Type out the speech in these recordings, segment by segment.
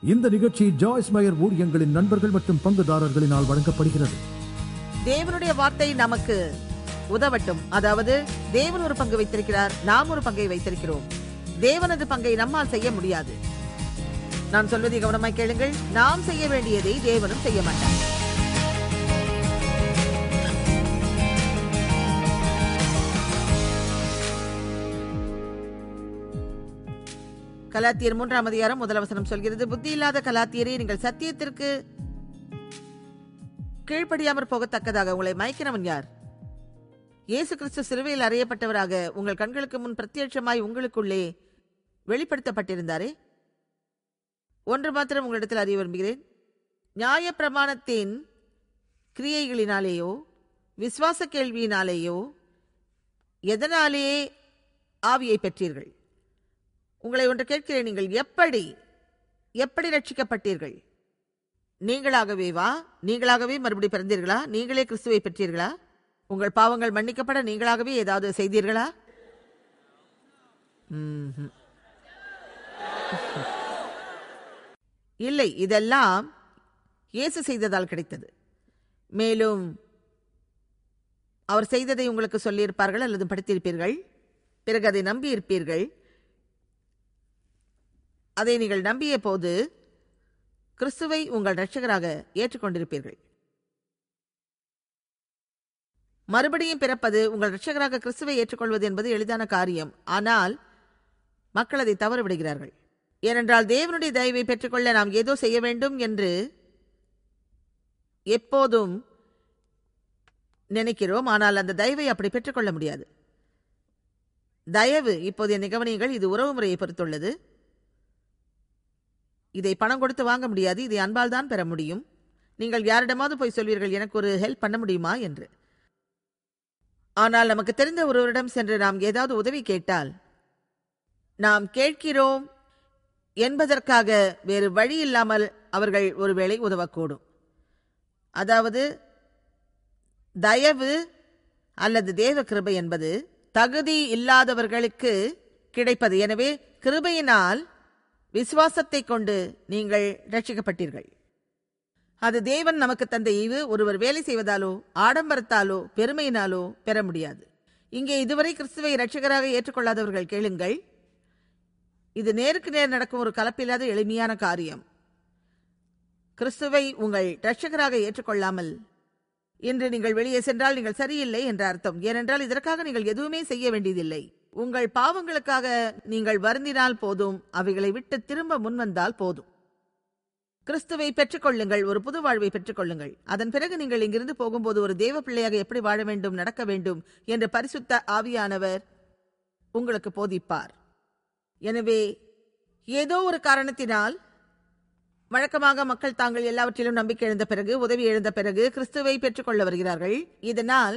இந்த நிகழ்ச்சி ஜாய்ஸ் மயர் ஊழியங்களின் நண்பர்கள் மற்றும் பங்குதாரர்களினால் வழங்கப்படுகிறது தேவனுடைய வார்த்தை நமக்கு உதவட்டும் அதாவது தேவன் ஒரு பங்கு வைத்திருக்கிறார் நாம் ஒரு பங்கை வைத்திருக்கிறோம் தேவனது பங்கை நம்மால் செய்ய முடியாது நான் சொல்வதை கவனமாய் கேளுங்கள் நாம் செய்ய வேண்டியதை தேவனும் செய்ய மாட்டார் கலாத்தியர் மூன்றாம் அதிகாரம் முதல் வசனம் சொல்கிறது புத்தி இல்லாத கலாத்தியரே நீங்கள் சத்தியத்திற்கு கீழ்ப்படியாமற் போகத்தக்கதாக உங்களை மயக்கினவன் யார் இயேசு கிறிஸ்து சிலுவையில் அறையப்பட்டவராக உங்கள் கண்களுக்கு முன் பிரத்யட்சமாய் உங்களுக்குள்ளே வெளிப்படுத்தப்பட்டிருந்தாரே ஒன்று மாத்திரம் உங்களிடத்தில் அறிய விரும்புகிறேன் நியாய பிரமாணத்தின் கிரியைகளினாலேயோ விசுவாச கேள்வியினாலேயோ எதனாலேயே ஆவியை பெற்றீர்கள் உங்களை ஒன்று கேட்கிறேன் நீங்கள் எப்படி எப்படி ரட்சிக்கப்பட்டீர்கள் நீங்களாகவே வா நீங்களாகவே மறுபடி பிறந்தீர்களா நீங்களே கிறிஸ்துவை பெற்றீர்களா உங்கள் பாவங்கள் மன்னிக்கப்பட நீங்களாகவே ஏதாவது செய்தீர்களா ம்ஹும். இல்லை இதெல்லாம் இயேசு செய்ததால் கிடைத்தது மேலும் அவர் செய்ததை உங்களுக்கு சொல்லியிருப்பார்கள் அல்லது படித்திருப்பீர்கள் பிறகு அதை நம்பியிருப்பீர்கள் அதை நீங்கள் நம்பிய போது கிறிஸ்துவை உங்கள் இரட்சகராக ஏற்றுக்கொண்டிருப்பீர்கள் மறுபடியும் பிறப்பது உங்கள் இரட்சகராக கிறிஸ்துவை ஏற்றுக்கொள்வது என்பது எளிதான காரியம் ஆனால் மக்கள் அதை தவறு விடுகிறார்கள் ஏனென்றால் தேவனுடைய தயவை பெற்றுக்கொள்ள நாம் ஏதோ செய்ய வேண்டும் என்று எப்போதும் நினைக்கிறோம் ஆனால் அந்த தயவை அப்படி பெற்றுக்கொள்ள முடியாது தயவு இப்போதைய நிகவனியங்கள் இது உறவு முறையை பொறுத்துள்ளது இதை பணம் கொடுத்து வாங்க முடியாது இதை அன்பால் தான் பெற முடியும் நீங்கள் யாரிடமாவது போய் சொல்வீர்கள் எனக்கு ஒரு ஹெல்ப் பண்ண முடியுமா என்று ஆனால் நமக்கு தெரிந்த ஒருவரிடம் சென்று நாம் ஏதாவது உதவி கேட்டால் நாம் கேட்கிறோம் என்பதற்காக வேறு வழி இல்லாமல் அவர்கள் ஒருவேளை உதவக்கூடும் அதாவது தயவு அல்லது தேவ கிருபை என்பது தகுதி இல்லாதவர்களுக்கு கிடைப்பது எனவே கிருபையினால் விசுவாசத்தை கொண்டு நீங்கள் ரட்சிக்கப்பட்டீர்கள் அது தேவன் நமக்கு தந்த ஈவு ஒருவர் வேலை செய்வதாலோ ஆடம்பரத்தாலோ பெருமையினாலோ பெற முடியாது இங்கே இதுவரை கிறிஸ்துவை இரட்சகராக ஏற்றுக்கொள்ளாதவர்கள் கேளுங்கள் இது நேருக்கு நேர் நடக்கும் ஒரு கலப்பில்லாத எளிமையான காரியம் கிறிஸ்துவை உங்கள் இரட்சகராக ஏற்றுக்கொள்ளாமல் இன்று நீங்கள் வெளியே சென்றால் நீங்கள் சரியில்லை என்ற அர்த்தம் ஏனென்றால் இதற்காக நீங்கள் எதுவுமே செய்ய வேண்டியதில்லை உங்கள் பாவங்களுக்காக நீங்கள் வருந்தினால் போதும் அவைகளை விட்டு திரும்ப முன்வந்தால் போதும் கிறிஸ்துவை பெற்றுக்கொள்ளுங்கள் ஒரு புது வாழ்வை பெற்றுக்கொள்ளுங்கள் அதன் பிறகு நீங்கள் இங்கிருந்து போகும்போது ஒரு தேவ பிள்ளையாக எப்படி வாழ வேண்டும் நடக்க வேண்டும் என்று பரிசுத்த ஆவியானவர் உங்களுக்கு போதிப்பார் எனவே ஏதோ ஒரு காரணத்தினால் வழக்கமாக மக்கள் தாங்கள் எல்லாவற்றிலும் நம்பிக்கை எழுந்த பிறகு உதவி எழுந்த பிறகு கிறிஸ்துவை பெற்றுக்கொள்ள வருகிறார்கள் இதனால்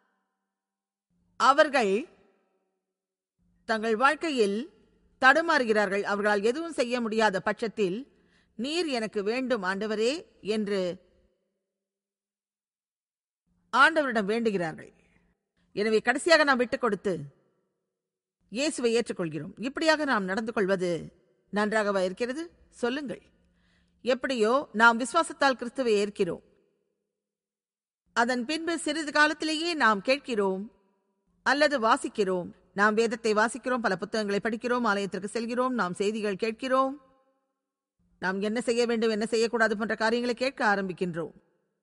அவர்கள் தங்கள் வாழ்க்கையில் தடுமாறுகிறார்கள் அவர்களால் எதுவும் செய்ய முடியாத பட்சத்தில் நீர் எனக்கு வேண்டும் ஆண்டவரே என்று ஆண்டவரிடம் வேண்டுகிறார்கள் எனவே கடைசியாக நாம் விட்டுக் கொடுத்து இயேசுவை ஏற்றுக்கொள்கிறோம் இப்படியாக நாம் நடந்து கொள்வது நன்றாகவா இருக்கிறது சொல்லுங்கள் எப்படியோ நாம் விசுவாசத்தால் கிறிஸ்துவை ஏற்கிறோம் அதன் பின்பு சிறிது காலத்திலேயே நாம் கேட்கிறோம் அல்லது வாசிக்கிறோம் நாம் வேதத்தை வாசிக்கிறோம் பல புத்தகங்களை படிக்கிறோம் ஆலயத்திற்கு செல்கிறோம் நாம் செய்திகள் கேட்கிறோம் நாம் என்ன செய்ய வேண்டும் என்ன செய்யக்கூடாது போன்ற காரியங்களை கேட்க ஆரம்பிக்கின்றோம்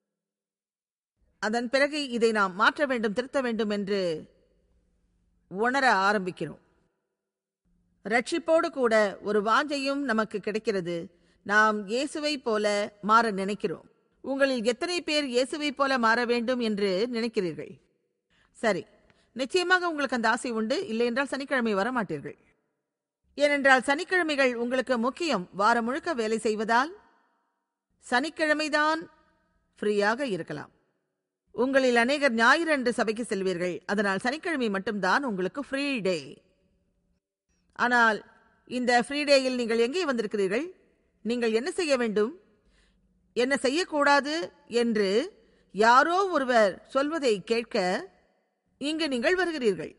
அதன் பிறகு இதை நாம் மாற்ற வேண்டும் திருத்த வேண்டும் என்று உணர ஆரம்பிக்கிறோம் ரட்சிப்போடு கூட ஒரு வாஞ்சையும் நமக்கு கிடைக்கிறது நாம் இயேசுவை போல மாற நினைக்கிறோம் உங்களில் எத்தனை பேர் இயேசுவை போல மாற வேண்டும் என்று நினைக்கிறீர்கள் சரி நிச்சயமாக உங்களுக்கு அந்த ஆசை உண்டு இல்லை என்றால் சனிக்கிழமை வர மாட்டீர்கள் ஏனென்றால் சனிக்கிழமைகள் உங்களுக்கு முக்கியம் வாரம் முழுக்க வேலை செய்வதால் சனிக்கிழமைதான் ஃப்ரீயாக இருக்கலாம் உங்களில் அநேகர் ஞாயிறு அன்று சபைக்கு செல்வீர்கள் அதனால் சனிக்கிழமை மட்டும்தான் உங்களுக்கு ஃப்ரீ டே ஆனால் இந்த ஃப்ரீ டேயில் நீங்கள் எங்கே வந்திருக்கிறீர்கள் நீங்கள் என்ன செய்ய வேண்டும் என்ன செய்யக்கூடாது என்று யாரோ ஒருவர் சொல்வதை கேட்க இங்கு நீங்கள் வருகிறீர்கள்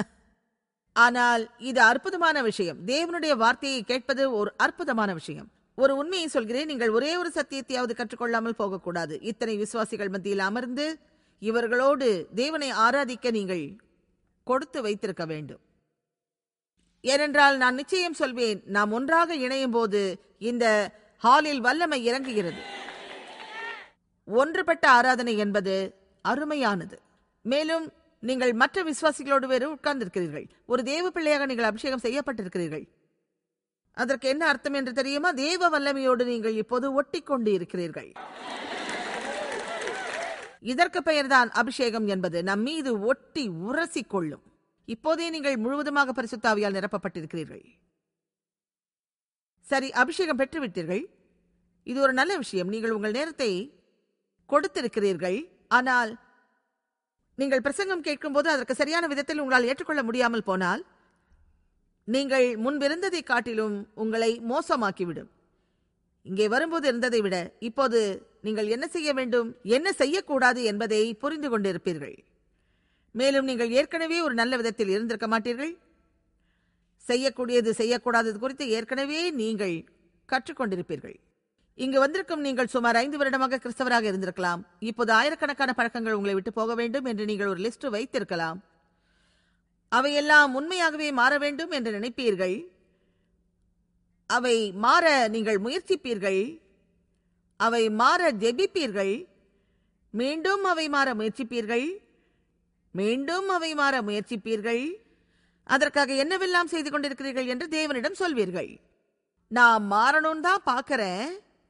ஆனால் இது அற்புதமான விஷயம் தேவனுடைய வார்த்தையை கேட்பது ஒரு அற்புதமான விஷயம் ஒரு உண்மையை சொல்கிறேன் நீங்கள் ஒரே ஒரு சத்தியத்தையாவது கற்றுக்கொள்ளாமல் போகக்கூடாது இத்தனை விசுவாசிகள் மத்தியில் அமர்ந்து இவர்களோடு தேவனை ஆராதிக்க நீங்கள் கொடுத்து வைத்திருக்க வேண்டும் ஏனென்றால் நான் நிச்சயம் சொல்வேன் நாம் ஒன்றாக இணையும் போது இந்த ஹாலில் வல்லமை இறங்குகிறது ஒன்றுபட்ட ஆராதனை என்பது அருமையானது மேலும் நீங்கள் மற்ற விசுவாசிகளோடு வேறு உட்கார்ந்திருக்கிறீர்கள் ஒரு தேவ பிள்ளையாக நீங்கள் அபிஷேகம் செய்யப்பட்டிருக்கிறீர்கள் அதற்கு என்ன அர்த்தம் என்று தெரியுமா தேவ வல்லமையோடு நீங்கள் இப்போது ஒட்டிக்கொண்டு இருக்கிறீர்கள் இதற்கு பெயர்தான் அபிஷேகம் என்பது நம் மீது ஒட்டி உரசி கொள்ளும் இப்போதே நீங்கள் முழுவதுமாக பரிசுத்தாவியால் நிரப்பப்பட்டிருக்கிறீர்கள் சரி அபிஷேகம் பெற்றுவிட்டீர்கள் இது ஒரு நல்ல விஷயம் நீங்கள் உங்கள் நேரத்தை கொடுத்திருக்கிறீர்கள் ஆனால் நீங்கள் பிரசங்கம் கேட்கும்போது அதற்கு சரியான விதத்தில் உங்களால் ஏற்றுக்கொள்ள முடியாமல் போனால் நீங்கள் முன்பிருந்ததை காட்டிலும் உங்களை மோசமாக்கிவிடும் இங்கே வரும்போது இருந்ததை விட இப்போது நீங்கள் என்ன செய்ய வேண்டும் என்ன செய்யக்கூடாது என்பதை புரிந்து கொண்டிருப்பீர்கள் மேலும் நீங்கள் ஏற்கனவே ஒரு நல்ல விதத்தில் இருந்திருக்க மாட்டீர்கள் செய்யக்கூடியது செய்யக்கூடாதது குறித்து ஏற்கனவே நீங்கள் கற்றுக்கொண்டிருப்பீர்கள் இங்கு வந்திருக்கும் நீங்கள் சுமார் ஐந்து வருடமாக கிறிஸ்தவராக இருந்திருக்கலாம் இப்போது ஆயிரக்கணக்கான பழக்கங்கள் உங்களை விட்டு போக வேண்டும் என்று நீங்கள் ஒரு லிஸ்ட் வைத்திருக்கலாம் அவையெல்லாம் உண்மையாகவே மாற வேண்டும் என்று நினைப்பீர்கள் அவை மாற நீங்கள் முயற்சிப்பீர்கள் அவை மாற ஜெபிப்பீர்கள் மீண்டும் அவை மாற முயற்சிப்பீர்கள் மீண்டும் அவை மாற முயற்சிப்பீர்கள் அதற்காக என்னவெல்லாம் செய்து கொண்டிருக்கிறீர்கள் என்று தேவனிடம் சொல்வீர்கள் நான் மாறணும் தான் பார்க்கறேன்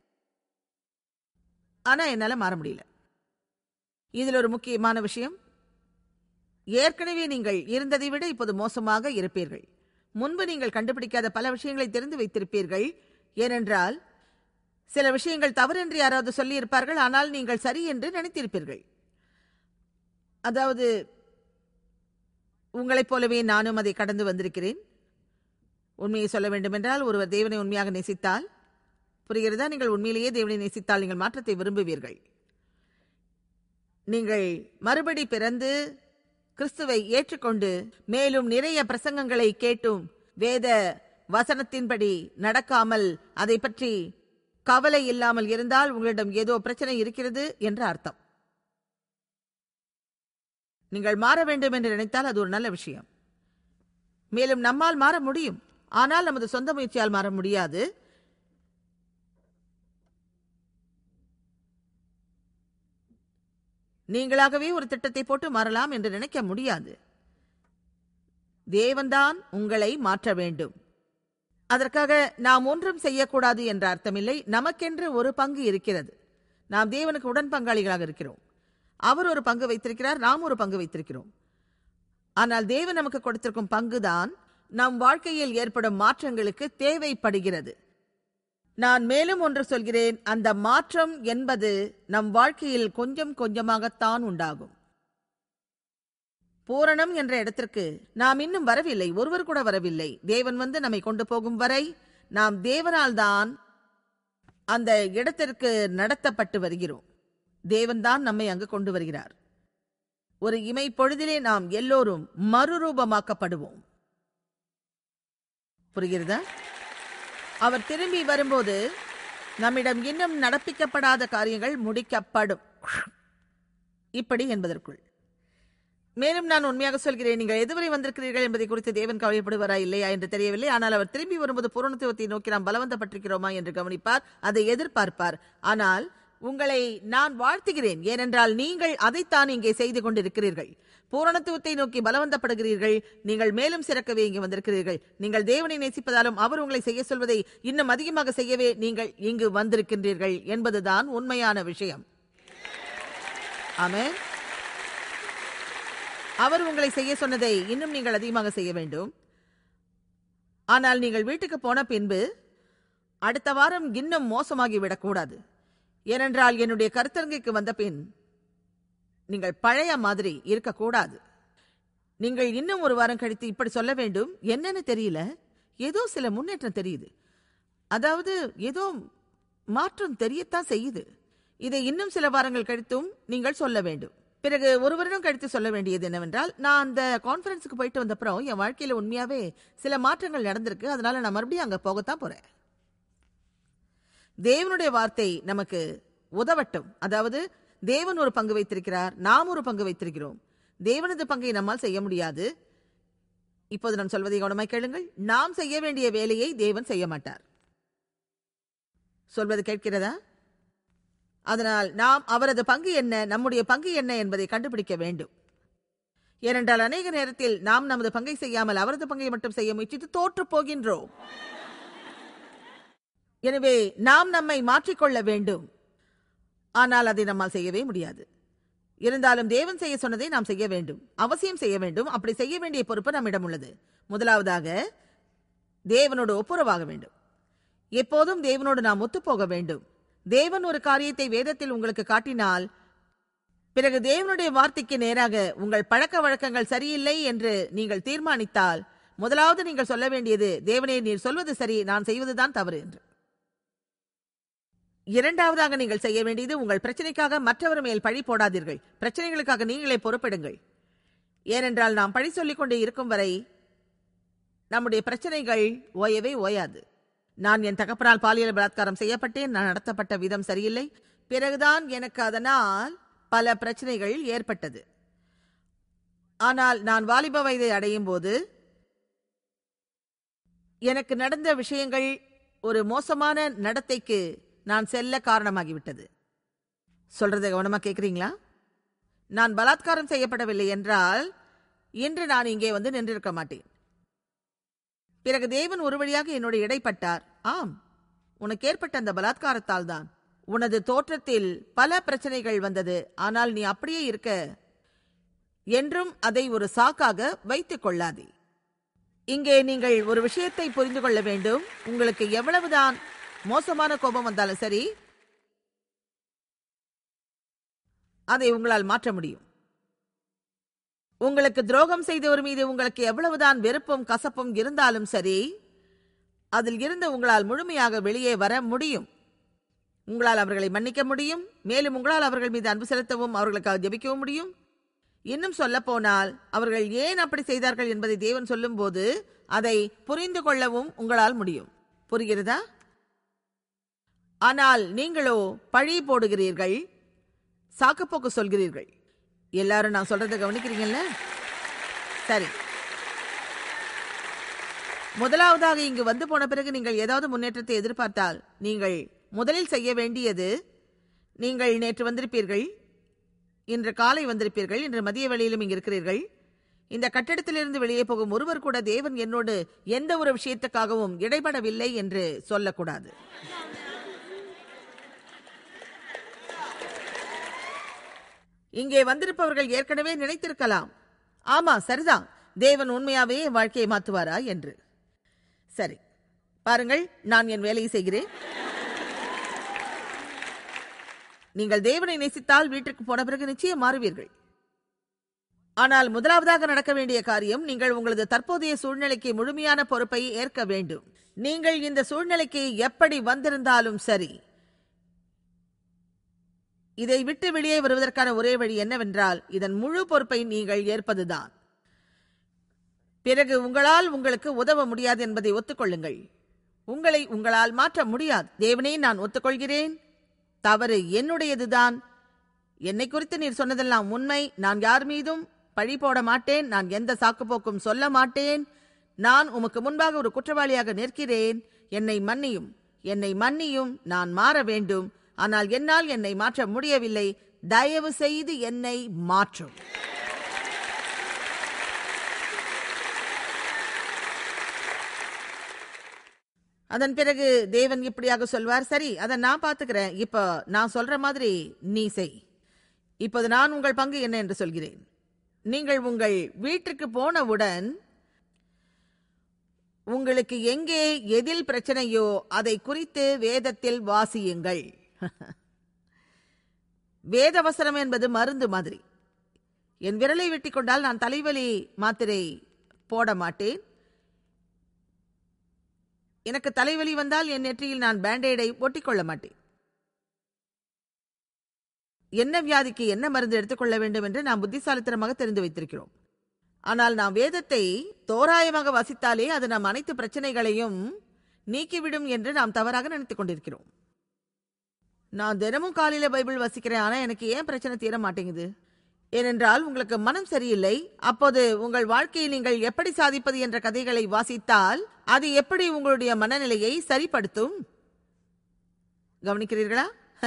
ஆனா என்னால மாற முடியல இதில் ஒரு முக்கியமான விஷயம் ஏற்கனவே நீங்கள் இருந்ததை விட இப்போது மோசமாக இருப்பீர்கள் முன்பு நீங்கள் கண்டுபிடிக்காத பல விஷயங்களை தெரிந்து வைத்திருப்பீர்கள் ஏனென்றால் சில விஷயங்கள் தவறென்று யாராவது சொல்லியிருப்பார்கள் ஆனால் நீங்கள் சரி என்று நினைத்திருப்பீர்கள் அதாவது உங்களைப் போலவே நானும் அதை கடந்து வந்திருக்கிறேன் உண்மையை சொல்ல வேண்டுமென்றால் ஒருவர் தேவனை உண்மையாக நேசித்தால் புரிகிறதா நீங்கள் உண்மையிலேயே தேவனை நேசித்தால் நீங்கள் மாற்றத்தை விரும்புவீர்கள் நீங்கள் மறுபடி பிறந்து கிறிஸ்துவை ஏற்றுக்கொண்டு மேலும் நிறைய பிரசங்கங்களை கேட்டும் வேத வசனத்தின்படி நடக்காமல் அதை பற்றி கவலை இல்லாமல் இருந்தால் உங்களிடம் ஏதோ பிரச்சனை இருக்கிறது என்று அர்த்தம் நீங்கள் மாற வேண்டும் என்று நினைத்தால் அது ஒரு நல்ல விஷயம் மேலும் நம்மால் மாற முடியும் ஆனால் நமது சொந்த முயற்சியால் மாற முடியாது நீங்களாகவே ஒரு திட்டத்தை போட்டு மாறலாம் என்று நினைக்க முடியாது தேவன்தான் உங்களை மாற்ற வேண்டும் அதற்காக நாம் ஒன்றும் செய்யக்கூடாது என்ற அர்த்தமில்லை நமக்கென்று ஒரு பங்கு இருக்கிறது நாம் தேவனுக்கு உடன் பங்காளிகளாக இருக்கிறோம் அவர் ஒரு பங்கு வைத்திருக்கிறார் நாம் ஒரு பங்கு வைத்திருக்கிறோம் ஆனால் தேவன் நமக்கு கொடுத்திருக்கும் பங்குதான் நம் வாழ்க்கையில் ஏற்படும் மாற்றங்களுக்கு தேவைப்படுகிறது நான் மேலும் ஒன்று சொல்கிறேன் அந்த மாற்றம் என்பது நம் வாழ்க்கையில் கொஞ்சம் கொஞ்சமாகத்தான் உண்டாகும் பூரணம் என்ற இடத்திற்கு நாம் இன்னும் வரவில்லை ஒருவர் கூட வரவில்லை தேவன் வந்து நம்மை கொண்டு போகும் வரை நாம் தேவனால் தான் அந்த இடத்திற்கு நடத்தப்பட்டு வருகிறோம் தேவன்தான் நம்மை அங்கு கொண்டு வருகிறார் ஒரு இமை பொழுதிலே நாம் எல்லோரும் மறுரூபமாக்கப்படுவோம் புரிகிறதா அவர் திரும்பி வரும்போது நம்மிடம் இன்னும் நடப்பிக்கப்படாத காரியங்கள் முடிக்கப்படும் இப்படி என்பதற்குள் மேலும் நான் உண்மையாக சொல்கிறேன் நீங்கள் எதுவரை வந்திருக்கிறீர்கள் என்பதை குறித்து தேவன் கவலைப்படுவாரா இல்லையா என்று தெரியவில்லை ஆனால் அவர் திரும்பி வரும்போது பூரணத்துவத்தை நோக்கி நாம் பலவந்தப்பட்டிருக்கிறோமா என்று கவனிப்பார் அதை எதிர்பார்ப்பார் ஆனால் உங்களை நான் வாழ்த்துகிறேன் ஏனென்றால் நீங்கள் அதைத்தான் இங்கே செய்து கொண்டிருக்கிறீர்கள் பூரணத்துவத்தை நோக்கி பலவந்தப்படுகிறீர்கள் நீங்கள் மேலும் சிறக்கவே இங்கே வந்திருக்கிறீர்கள் நீங்கள் தேவனை நேசிப்பதாலும் அவர் உங்களை செய்ய சொல்வதை இன்னும் அதிகமாக செய்யவே நீங்கள் இங்கு வந்திருக்கின்றீர்கள் என்பதுதான் உண்மையான விஷயம் ஆமென் அவர் உங்களை செய்ய சொன்னதை இன்னும் நீங்கள் அதிகமாக செய்ய வேண்டும் ஆனால் நீங்கள் வீட்டுக்கு போன பின்பு அடுத்த வாரம் இன்னும் மோசமாகி விடக்கூடாது ஏனென்றால் என்னுடைய கருத்தரங்குக்கு வந்த பின் நீங்கள் பழைய மாதிரி இருக்கக்கூடாது நீங்கள் இன்னும் ஒரு வாரம் கழித்து இப்படி சொல்ல வேண்டும் என்னன்னு தெரியல ஏதோ சில முன்னேற்றம் தெரியுது அதாவது ஏதோ மாற்றம் தெரியத்தான் செய்யுது இதை இன்னும் சில வாரங்கள் கழித்தும் நீங்கள் சொல்ல வேண்டும் பிறகு ஒரு வருடம் கழித்து சொல்ல வேண்டியது என்னவென்றால் நான் அந்த கான்ஃபரன்ஸுக்கு போயிட்டு வந்தப்புறம் என் வாழ்க்கையில உண்மையாவே சில மாற்றங்கள் நடந்திருக்கு அதனால நான் மறுபடியும் அங்க போகத்தான் போறேன் தேவனுடைய வார்த்தை நமக்கு உதவட்டும் அதாவது தேவன் ஒரு பங்கு வைத்திருக்கிறார் நாம் ஒரு பங்கு வைத்திருக்கிறோம் தேவனது பங்கை நம்மால் செய்ய முடியாது இப்போது நான் சொல்வதை கவனமாய் கேளுங்கள் நாம் செய்ய வேண்டிய வேலையை தேவன் செய்ய மாட்டார் சொல்வது கேட்கிறதா அதனால் நாம் அவரது பங்கு என்ன நம்முடைய பங்கு என்ன என்பதை கண்டுபிடிக்க வேண்டும் ஏனென்றால் அநேக நேரத்தில் நாம் நமது பங்கை செய்யாமல் அவரது பங்கை மட்டும் செய்ய முயற்சித்து தோற்று போகின்றோம் எனவே நாம் நம்மை மாற்றிக்கொள்ள வேண்டும் ஆனால் அதை நம்மால் செய்யவே முடியாது இருந்தாலும் தேவன் செய்ய சொன்னதை நாம் செய்ய வேண்டும் அவசியம் செய்ய வேண்டும் அப்படி செய்ய வேண்டிய பொறுப்பு நம்மிடம் உள்ளது முதலாவதாக தேவனோடு ஒப்புரவாக வேண்டும் எப்போதும் தேவனோடு நாம் ஒத்துப்போக வேண்டும் தேவன் ஒரு காரியத்தை வேதத்தில் உங்களுக்கு காட்டினால் பிறகு தேவனுடைய வார்த்தைக்கு நேராக உங்கள் பழக்க வழக்கங்கள் சரியில்லை என்று நீங்கள் தீர்மானித்தால் முதலாவது நீங்கள் சொல்ல வேண்டியது தேவனே நீர் சொல்வது சரி நான் செய்வதுதான் தவறு என்று இரண்டாவதாக நீங்கள் செய்ய வேண்டியது உங்கள் பிரச்சனைக்காக மற்றவர் மேல் பழி போடாதீர்கள் பிரச்சனைகளுக்காக நீங்களே பொறுப்பெடுங்கள் ஏனென்றால் நாம் பழி சொல்லிக் கொண்டே இருக்கும் வரை நம்முடைய பிரச்சனைகள் ஓயவே ஓயாது நான் என் தகப்பனால் பாலியல் பலாத்காரம் செய்யப்பட்டேன் நான் நடத்தப்பட்ட விதம் சரியில்லை பிறகுதான் எனக்கு அதனால் பல பிரச்சனைகள் ஏற்பட்டது ஆனால் நான் வாலிப வயதை அடையும் போது எனக்கு நடந்த விஷயங்கள் ஒரு மோசமான நடத்தைக்கு நான் செல்ல காரணமாகிவிட்டது சொல்றதை கவனமா கேக்குறீங்களா நான் பலாத்காரம் செய்யப்படவில்லை என்றால் இன்று நான் இங்கே வந்து நின்றிருக்க மாட்டேன் பிறகு தேவன் ஒரு வழியாக என்னோட இடைப்பட்டார் ஆம் உனக்கு ஏற்பட்ட அந்த பலாத்காரத்தால் தான் உனது தோற்றத்தில் பல பிரச்சனைகள் வந்தது ஆனால் நீ அப்படியே இருக்க என்றும் அதை ஒரு சாக்காக வைத்துக் கொள்ளாதே இங்கே நீங்கள் ஒரு விஷயத்தை புரிந்து கொள்ள வேண்டும் உங்களுக்கு எவ்வளவுதான் மோசமான கோபம் வந்தாலும் சரி அதை உங்களால் மாற்ற முடியும் உங்களுக்கு துரோகம் செய்தவர் மீது உங்களுக்கு எவ்வளவுதான் வெறுப்பும் கசப்பும் இருந்தாலும் சரி அதில் இருந்து உங்களால் முழுமையாக வெளியே வர முடியும் உங்களால் அவர்களை மன்னிக்க முடியும் மேலும் உங்களால் அவர்கள் மீது அன்பு செலுத்தவும் அவர்களுக்காக ஜெபிக்கவும் முடியும் இன்னும் சொல்ல போனால் அவர்கள் ஏன் அப்படி செய்தார்கள் என்பதை தேவன் சொல்லும்போது அதை புரிந்து கொள்ளவும் உங்களால் முடியும் புரிகிறதா ஆனால் நீங்களோ பழி போடுகிறீர்கள் சாக்குப்போக்கு சொல்கிறீர்கள் எல்லாரும் நான் சொல்றதை கவனிக்கிறீங்கல்ல சரி முதலாவதாக இங்கு வந்து போன பிறகு நீங்கள் ஏதாவது முன்னேற்றத்தை எதிர்பார்த்தால் நீங்கள் முதலில் செய்ய வேண்டியது நீங்கள் நேற்று வந்திருப்பீர்கள் இன்று காலை வந்திருப்பீர்கள் இன்று மதிய வேளையிலும் இங்கு இருக்கிறீர்கள் இந்த கட்டடத்திலிருந்து வெளியே போகும் ஒருவர் கூட தேவன் என்னோடு எந்த ஒரு விஷயத்துக்காகவும் இடைபடவில்லை என்று சொல்லக்கூடாது இங்கே வந்திருப்பவர்கள் ஏற்கனவே நினைத்திருக்கலாம் ஆமா சரிதான் தேவன் உண்மையாவே என் வாழ்க்கையை மாற்றுவாரா என்று சரி பாருங்கள் நான் என் வேலையை செய்கிறேன் நீங்கள் தேவனை நேசித்தால் வீட்டிற்கு போன பிறகு நிச்சயம் மாறுவீர்கள் ஆனால் முதலாவதாக நடக்க வேண்டிய காரியம் நீங்கள் உங்களது தற்போதைய சூழ்நிலைக்கு முழுமையான பொறுப்பை ஏற்க வேண்டும் நீங்கள் இந்த சூழ்நிலைக்கு எப்படி வந்திருந்தாலும் சரி இதை விட்டு வெளியே வருவதற்கான ஒரே வழி என்னவென்றால் இதன் முழு பொறுப்பை நீங்கள் ஏற்பதுதான் பிறகு உங்களால் உங்களுக்கு உதவ முடியாது என்பதை ஒத்துக்கொள்ளுங்கள் உங்களை உங்களால் மாற்ற முடியாது தேவனே நான் ஒத்துக்கொள்கிறேன் தவறு என்னுடையதுதான் என்னை குறித்து நீர் சொன்னதெல்லாம் உண்மை நான் யார் மீதும் பழி போட மாட்டேன் நான் எந்த சாக்குப்போக்கும் சொல்ல மாட்டேன் நான் உமக்கு முன்பாக ஒரு குற்றவாளியாக நிற்கிறேன் என்னை மன்னியும் என்னை மன்னியும் நான் மாற வேண்டும் ஆனால் என்னால் என்னை மாற்ற முடியவில்லை தயவு செய்து என்னை மாற்றும் அதன் பிறகு தேவன் இப்படியாக சொல்வார் சரி அதை நான் பாத்துக்கிறேன் இப்போ நான் சொல்ற மாதிரி நீ செய் இப்போது நான் உங்கள் பங்கு என்ன என்று சொல்கிறேன் நீங்கள் உங்கள் வீட்டிற்கு போனவுடன் உங்களுக்கு எங்கே எதில் பிரச்சனையோ அதை குறித்து வேதத்தில் வாசியுங்கள் வேதவசனம் என்பது மருந்து மாதிரி என் விரலை வெட்டி கொண்டால் நான் தலைவலி மாத்திரை போட மாட்டேன் எனக்கு தலைவலி வந்தால் என் நெற்றியில் நான் பேண்டேடை ஒட்டிக்கொள்ள மாட்டேன் என்ன வியாதிக்கு என்ன மருந்து எடுத்துக்கொள்ள வேண்டும் என்று நாம் புத்திசாலித்தனமாக தெரிந்து வைத்திருக்கிறோம் ஆனால் நாம் வேதத்தை தோராயமாக வாசித்தாலே அது நம் அனைத்து பிரச்சனைகளையும் நீக்கிவிடும் என்று நாம் தவறாக நினைத்துக் கொண்டிருக்கிறோம் நான் தினமும் காலையில பைபிள் வாசிக்கிறேன் ஆனா எனக்கு ஏன் பிரச்சனை தீர மாட்டேங்குது ஏனென்றால் உங்களுக்கு மனம் சரியில்லை அப்போது உங்கள் வாழ்க்கையில் நீங்கள் எப்படி சாதிப்பது என்ற கதைகளை வாசித்தால் அது எப்படி உங்களுடைய மனநிலையை சரிப்படுத்தும் கவனிக்கிறீர்களா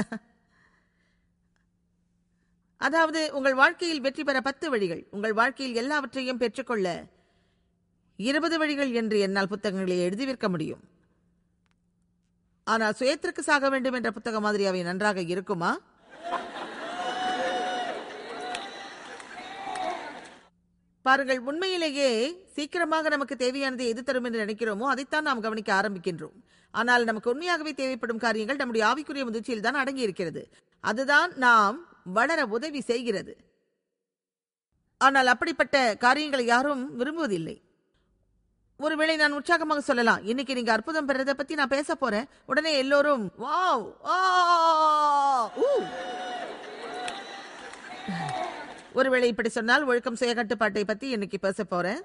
அதாவது உங்கள் வாழ்க்கையில் வெற்றி பெற பத்து வழிகள் உங்கள் வாழ்க்கையில் எல்லாவற்றையும் பெற்றுக்கொள்ள இருபது வழிகள் என்று என்னால் புத்தகங்களை எழுதி விற்க முடியும் ஆனால் சுயத்திற்கு சாக வேண்டும் என்ற புத்தகம் மாதிரி அவை நன்றாக இருக்குமா பாருங்கள் உண்மையிலேயே சீக்கிரமாக நமக்கு தேவையானதை எது தரும் என்று நினைக்கிறோமோ அதைத்தான் நாம் கவனிக்க ஆரம்பிக்கின்றோம் ஆனால் நமக்கு உண்மையாகவே தேவைப்படும் காரியங்கள் நம்முடைய ஆவிக்குரிய முதிர்ச்சியில் தான் அடங்கி இருக்கிறது அதுதான் நாம் வளர உதவி செய்கிறது ஆனால் அப்படிப்பட்ட காரியங்களை யாரும் விரும்புவதில்லை ஒருவேளை நான் உற்சாகமாக சொல்லலாம் இன்னைக்கு நீங்க அற்புதம் பெறதை பத்தி நான் பேச போறேன் உடனே எல்லோரும் வாவ் ஆ, ஊ. ஒருவேளை இப்படி சொன்னால் ஒழுக்கம் சுய கட்டுப்பாட்டை பத்தி இன்னைக்கு பேச போறேன்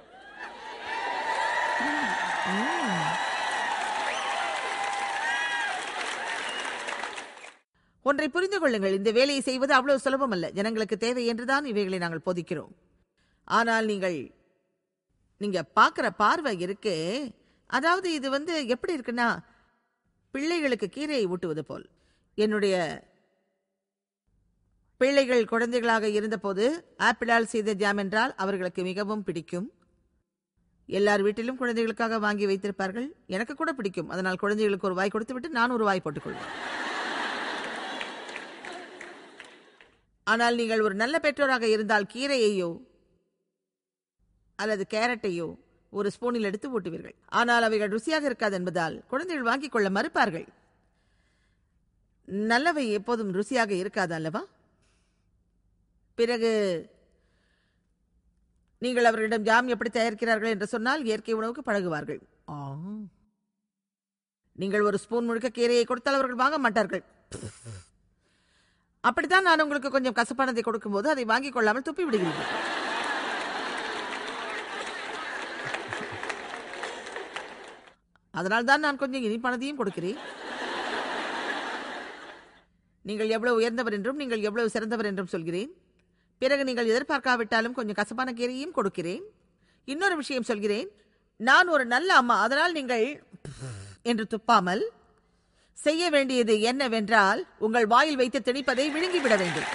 ஒன்றை புரிந்து கொள்ளுங்கள் இந்த வேலையை செய்வது அவ்வளவு சுலபம் அல்ல ஜனங்களுக்கு தேவை என்றுதான் இவைகளை நாங்கள் போதிக்கிறோம் ஆனால் நீங்கள் நீங்க பார்க்குற பார்வை இருக்கே அதாவது இது வந்து எப்படி இருக்குன்னா பிள்ளைகளுக்கு கீரையை ஊட்டுவது போல் என்னுடைய பிள்ளைகள் குழந்தைகளாக இருந்தபோது ஆப்பிளால் செய்த ஜாம் என்றால் அவர்களுக்கு மிகவும் பிடிக்கும் எல்லார் வீட்டிலும் குழந்தைகளுக்காக வாங்கி வைத்திருப்பார்கள் எனக்கு கூட பிடிக்கும் அதனால் குழந்தைகளுக்கு ஒரு வாய் கொடுத்து விட்டு நான் ஒரு வாய் போட்டுக்கொள்வேன் ஆனால் நீங்கள் ஒரு நல்ல பெற்றோராக இருந்தால் கீரையையோ அல்லது கேரட்டையோ ஒரு ஸ்பூனில் எடுத்து ஊட்டுவீர்கள் ஆனால் அவைகள் ருசியாக இருக்காது என்பதால் குழந்தைகள் வாங்கிக் கொள்ள மறுப்பார்கள் நல்லவை எப்போதும் ருசியாக இருக்காது அல்லவா பிறகு நீங்கள் அவர்களிடம் ஜாம் எப்படி தயாரிக்கிறார்கள் என்று சொன்னால் இயற்கை உணவுக்கு பழகுவார்கள் ஆ. நீங்கள் ஒரு ஸ்பூன் முழுக்க கீரையை கொடுத்தால் அவர்கள் வாங்க மாட்டார்கள் அப்படித்தான் நான் உங்களுக்கு கொஞ்சம் கசப்பானதை கொடுக்கும்போது அதை வாங்கிக் கொள்ளாமல் துப்பி விடுகிறீர்கள் அதனால்தான் நான் கொஞ்சம் இனிப்பானதையும் கொடுக்கிறேன் நீங்கள் எவ்வளவு உயர்ந்தவர் என்றும் நீங்கள் எவ்வளவு சிறந்தவர் என்றும் சொல்கிறேன் பிறகு நீங்கள் எதிர்பார்க்காவிட்டாலும் கொஞ்சம் கசப்பான கீரையும் கொடுக்கிறேன் இன்னொரு விஷயம் சொல்கிறேன் நான் ஒரு நல்ல அம்மா அதனால் நீங்கள் என்று துப்பாமல் செய்ய வேண்டியது என்னவென்றால் உங்கள் வாயில் வைத்து திணிப்பதை விழுங்கிவிட வேண்டும்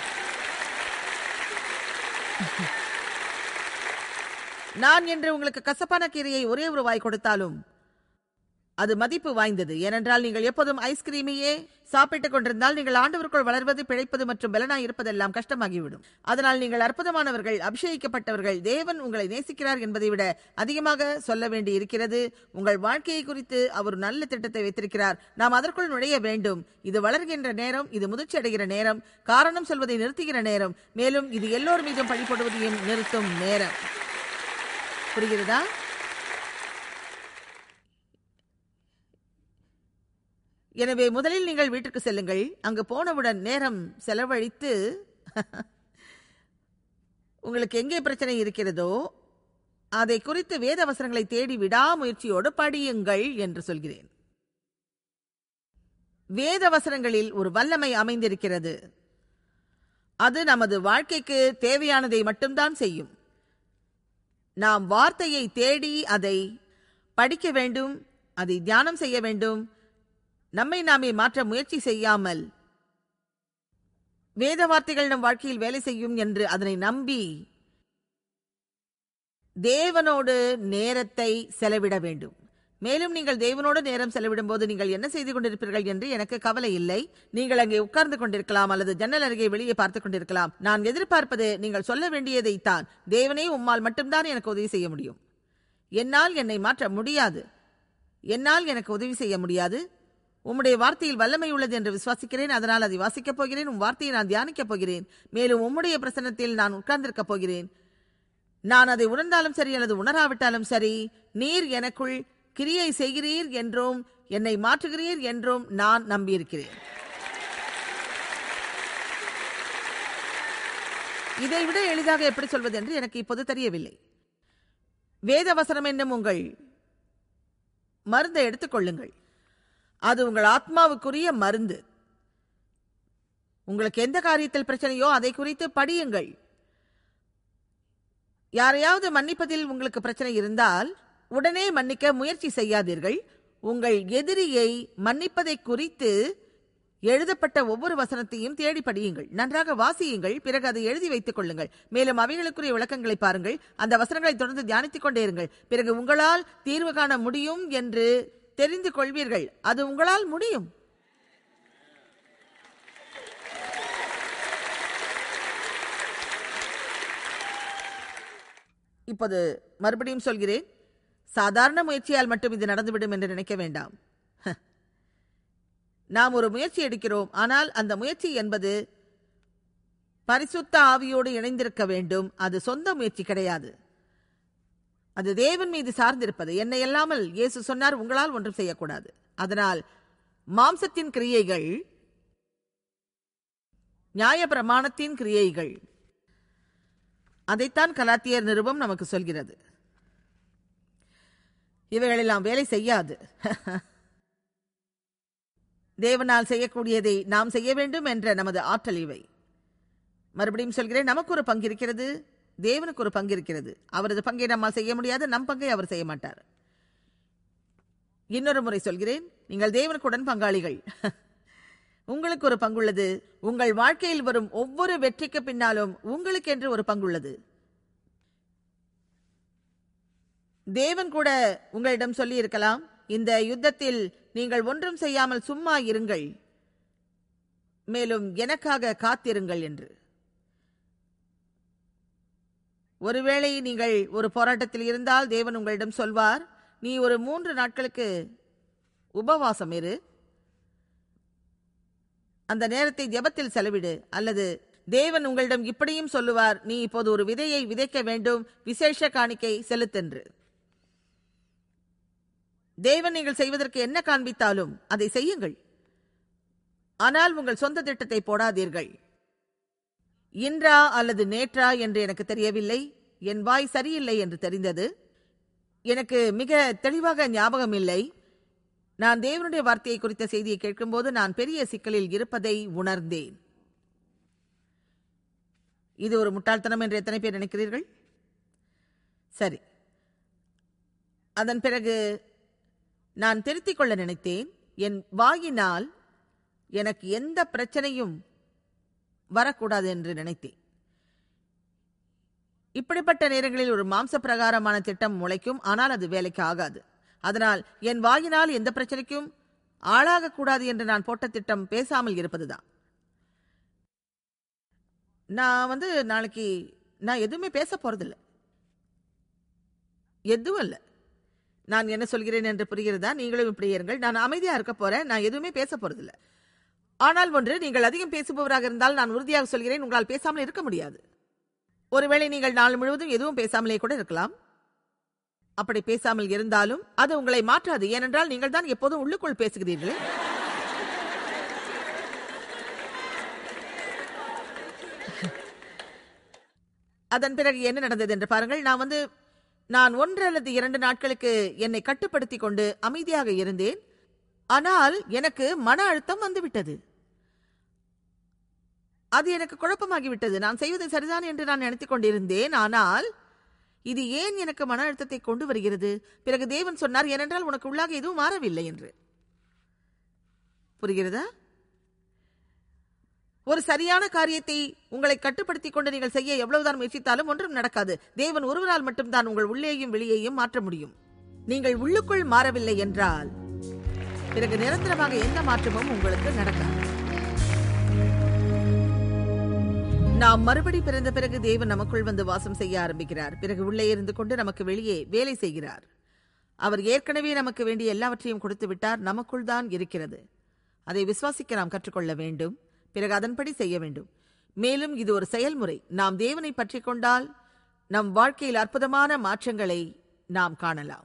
நான் என்று உங்களுக்கு கசப்பான கீரையை ஒரே ஒரு வாய் கொடுத்தாலும் அது மதிப்பு வாய்ந்தது ஏனென்றால் நீங்கள் எப்போதும் ஐஸ்கிரீமையே சாப்பிட்டுக் கொண்டிருந்தால் நீங்கள் ஆண்டவருக்குள் வளர்வது பிழைப்பது மற்றும் பலனாய் இருப்பதெல்லாம் கஷ்டமாகிவிடும் அதனால் நீங்கள் அற்புதமானவர்கள் அபிஷேகிக்கப்பட்டவர்கள் தேவன் உங்களை நேசிக்கிறார் என்பதை விட அதிகமாக சொல்ல வேண்டி இருக்கிறது உங்கள் வாழ்க்கையை குறித்து அவர் நல்ல திட்டத்தை வைத்திருக்கிறார் நாம் அதற்குள் நுழைய வேண்டும் இது வளர்கின்ற நேரம் இது முதிர்ச்சி அடைகிற நேரம் காரணம் சொல்வதை நிறுத்துகிற நேரம் மேலும் இது எல்லோர் மீதும் பழி போடுவதையும் நிறுத்தும் நேரம் புரிகிறதா எனவே முதலில் நீங்கள் வீட்டுக்கு செல்லுங்கள் அங்கு போனவுடன் நேரம் செலவழித்து உங்களுக்கு எங்கே பிரச்சனை இருக்கிறதோ அதை குறித்து வேத வசனங்களை தேடி விடாமுயற்சியோடு படியுங்கள் என்று சொல்கிறேன் வேத வசனங்களில் ஒரு வல்லமை அமைந்திருக்கிறது அது நமது வாழ்க்கைக்கு தேவையானதை மட்டும்தான் செய்யும் நாம் வார்த்தையை தேடி அதை படிக்க வேண்டும் அதை தியானம் செய்ய வேண்டும் நம்மை நாமே மாற்ற முயற்சி செய்யாமல் வேத வார்த்தைகள் நம் வாழ்க்கையில் வேலை செய்யும் என்று அதனை நம்பி தேவனோடு நேரத்தை செலவிட வேண்டும் மேலும் நீங்கள் தேவனோடு நேரம் செலவிடும் போது நீங்கள் என்ன செய்து கொண்டிருப்பீர்கள் என்று எனக்கு கவலை இல்லை நீங்கள் அங்கே உட்கார்ந்து கொண்டிருக்கலாம் அல்லது ஜன்னல் அருகே வெளியே பார்த்துக் கொண்டிருக்கலாம் நான் எதிர்பார்ப்பது நீங்கள் சொல்ல வேண்டியதைத்தான் தேவனே உம்மால் மட்டும்தான் எனக்கு உதவி செய்ய முடியும் என்னால் என்னை மாற்ற முடியாது என்னால் எனக்கு உதவி செய்ய முடியாது உம்முடைய வார்த்தையில் வல்லமை உள்ளது என்று விசுவாசிக்கிறேன் அதனால் அதை வாசிக்கப் போகிறேன் உம் வார்த்தையை நான் தியானிக்கப் போகிறேன் மேலும் உம்முடைய பிரசன்னத்தில் நான் உட்கார்ந்திருக்கப் போகிறேன் நான் அதை உணர்ந்தாலும் சரி அல்லது உணராவிட்டாலும் சரி நீர் எனக்குள் கிரியை செய்கிறீர் என்றும் என்னை மாற்றுகிறீர் என்றும் நான் நம்பியிருக்கிறேன் இதைவிட எளிதாக எப்படி சொல்வது என்று எனக்கு இப்போது தெரியவில்லை வேத வசனம் என்னும் உங்கள் மருந்தை எடுத்துக்கொள்ளுங்கள் அது உங்கள் ஆத்மாவுக்குரிய மருந்து உங்களுக்கு எந்த காரியத்தில் பிரச்சனையோ அதை குறித்து படியுங்கள் யாரையாவது மன்னிப்பதில் உங்களுக்கு பிரச்சனை இருந்தால் உடனே மன்னிக்க முயற்சி செய்யாதீர்கள் உங்கள் எதிரியை மன்னிப்பதை குறித்து எழுதப்பட்ட ஒவ்வொரு வசனத்தையும் தேடி படியுங்கள் நன்றாக வாசியுங்கள் பிறகு அதை எழுதி வைத்துக் கொள்ளுங்கள் மேலும் அவைகளுக்குரிய விளக்கங்களை பாருங்கள் அந்த வசனங்களை தொடர்ந்து தியானித்துக் கொண்டே இருங்கள் பிறகு உங்களால் தீர்வு காண முடியும் என்று தெரிந்து கொள்வீர்கள் அது உங்களால் முடியும் இப்போது மறுபடியும் சொல்கிறேன் சாதாரண முயற்சியால் மட்டும் இது நடந்துவிடும் என்று நினைக்க வேண்டாம் ஹ. நாம் ஒரு முயற்சி எடுக்கிறோம் ஆனால் அந்த முயற்சி என்பது பரிசுத்த ஆவியோடு இணைந்திருக்க வேண்டும் அது சொந்த முயற்சி கிடையாது அது தேவன் மீது சார்ந்திருப்பது என்னை அல்லாமல் இயேசு சொன்னார் உங்களால் ஒன்றும் செய்யக்கூடாது அதனால் மாம்சத்தின் கிரியைகள் நியாயப்பிரமாணத்தின் கிரியைகள் அதைத்தான் கலாத்தியர் நிருபம் நமக்கு சொல்கிறது இவைகளெல்லாம் வேலை செய்யாது தேவனால் செய்யக்கூடியதை நாம் செய்ய வேண்டும் என்ற நமது ஆற்றல் இவை மறுபடியும் சொல்கிறேன் நமக்கு ஒரு பங்கு இருக்கிறது தேவனுக்கு ஒரு பங்கு இருக்கிறது அவரது பங்கை நம்மால் செய்ய முடியாது நம் பங்கை அவர் செய்ய மாட்டார் இன்னொரு முறை சொல்கிறேன் நீங்கள் தேவனுக்குடன் பங்காளிகள் உங்களுக்கு ஒரு பங்குள்ளது உங்கள் வாழ்க்கையில் வரும் ஒவ்வொரு வெற்றிக்கு பின்னாலும் உங்களுக்கென்று ஒரு பங்குள்ளது தேவன் கூட உங்களிடம் சொல்லி இருக்கலாம் இந்த யுத்தத்தில் நீங்கள் ஒன்றும் செய்யாமல் சும்மா இருங்கள் மேலும் எனக்காக காத்திருங்கள் என்று ஒருவேளை நீங்கள் ஒரு போராட்டத்தில் இருந்தால் தேவன் உங்களிடம் சொல்வார் நீ ஒரு மூன்று நாட்களுக்கு உபவாசம் இரு அந்த நேரத்தை ஜெபத்தில் செலவிடு அல்லது தேவன் உங்களிடம் இப்படியும் சொல்லுவார் நீ இப்போது ஒரு விதையை விதைக்க வேண்டும் விசேஷ காணிக்கை செலுத்தென்று தேவன் நீங்கள் செய்வதற்கு என்ன காண்பித்தாலும் அதை செய்யுங்கள் ஆனால் உங்கள் சொந்த திட்டத்தை போடாதீர்கள் இன்றா அல்லது நேற்றா என்று எனக்கு தெரியவில்லை என் வாய் சரியில்லை என்று தெரிந்தது எனக்கு மிக தெளிவாக ஞாபகம் இல்லை நான் தேவனுடைய வார்த்தையை குறித்த செய்தியை கேட்கும்போது நான் பெரிய சிக்கலில் இருப்பதை உணர்ந்தேன் இது ஒரு முட்டாள்தனம் என்று எத்தனை பேர் நினைக்கிறீர்கள் சரி அதன் பிறகு நான் திருத்திக் கொள்ள நினைத்தேன் என் வாயினால் எனக்கு எந்த பிரச்சனையும் வரக்கூடாது என்று நினைத்தேன் இப்படிப்பட்ட நேரங்களில் ஒரு மாம்ச பிரகாரமான திட்டம் முளைக்கும் ஆனால் அது வேலைக்கு ஆகாது அதனால் என் வாயினால் எந்த பிரச்சனைக்கும் ஆளாகக்கூடாது என்று நான் போட்ட திட்டம் பேசாமல் இருப்பதுதான் நான் வந்து நாளைக்கு நான் எதுவுமே பேச போறதில்ல எதுவும் இல்லை நான் என்ன சொல்கிறேன் என்று புரிகிறதா நீங்களும் இப்படி இருங்கள் நான் அமைதியா இருக்க போறேன் நான் எதுவுமே பேச போறதில்ல ஆனால் ஒன்று நீங்கள் அதிகம் பேசுபவராக இருந்தால் நான் உறுதியாக சொல்கிறேன் உங்களால் பேசாமல் இருக்க முடியாது ஒருவேளை நீங்கள் நாள் முழுவதும் எதுவும் பேசாமலே கூட இருக்கலாம் அப்படி பேசாமல் இருந்தாலும் அது உங்களை மாற்றாது ஏனென்றால் நீங்கள் தான் எப்போதும் உள்ளுக்குள் பேசுகிறீர்களே அதன் பிறகு என்ன நடந்தது என்று பாருங்கள் நான் வந்து நான் ஒன்று அல்லது இரண்டு நாட்களுக்கு என்னை கட்டுப்படுத்தி கொண்டு அமைதியாக இருந்தேன் ஆனால் எனக்கு மன அழுத்தம் வந்துவிட்டது அது எனக்கு குழப்பமாகிவிட்டது நான் செய்வது சரிதான் என்று நான் நினைத்துக் கொண்டிருந்தேன் ஆனால் இது ஏன் எனக்கு மன அழுத்தத்தை கொண்டு வருகிறது பிறகு தேவன் சொன்னார் ஏனென்றால் உனக்கு உள்ளாக எதுவும் மாறவில்லை என்று புரிகிறதா ஒரு சரியான காரியத்தை உங்களை கட்டுப்படுத்திக் கொண்டு நீங்கள் செய்ய எவ்வளவுதான் முயற்சித்தாலும் ஒன்றும் நடக்காது தேவன் ஒருவரால் மட்டும்தான் உங்கள் உள்ளேயும் வெளியேயும் மாற்ற முடியும் நீங்கள் உள்ளுக்குள் மாறவில்லை என்றால் பிறகு நிரந்தரமாக எந்த மாற்றமும் உங்களுக்கு நடக்காது நாம் மறுபடி பிறந்த பிறகு தேவன் நமக்குள் வந்து வாசம் செய்ய ஆரம்பிக்கிறார் பிறகு உள்ளே இருந்து கொண்டு நமக்கு வெளியே வேலை செய்கிறார் அவர் ஏற்கனவே நமக்கு வேண்டிய எல்லாவற்றையும் கொடுத்து விட்டார் நமக்குள் தான் இருக்கிறது அதை விசுவாசிக்க நாம் கற்றுக்கொள்ள வேண்டும் பிறகு அதன்படி செய்ய வேண்டும் மேலும் இது ஒரு செயல்முறை நாம் தேவனை பற்றி கொண்டால் நம் வாழ்க்கையில் அற்புதமான மாற்றங்களை நாம் காணலாம்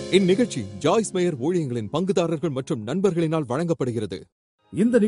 இந்நிகழ்ச்சி ஜாய்ஸ் மேயர் ஊழியங்களின் பங்குதாரர்கள் மற்றும் நண்பர்களினால் வழங்கப்படுகிறது இந்த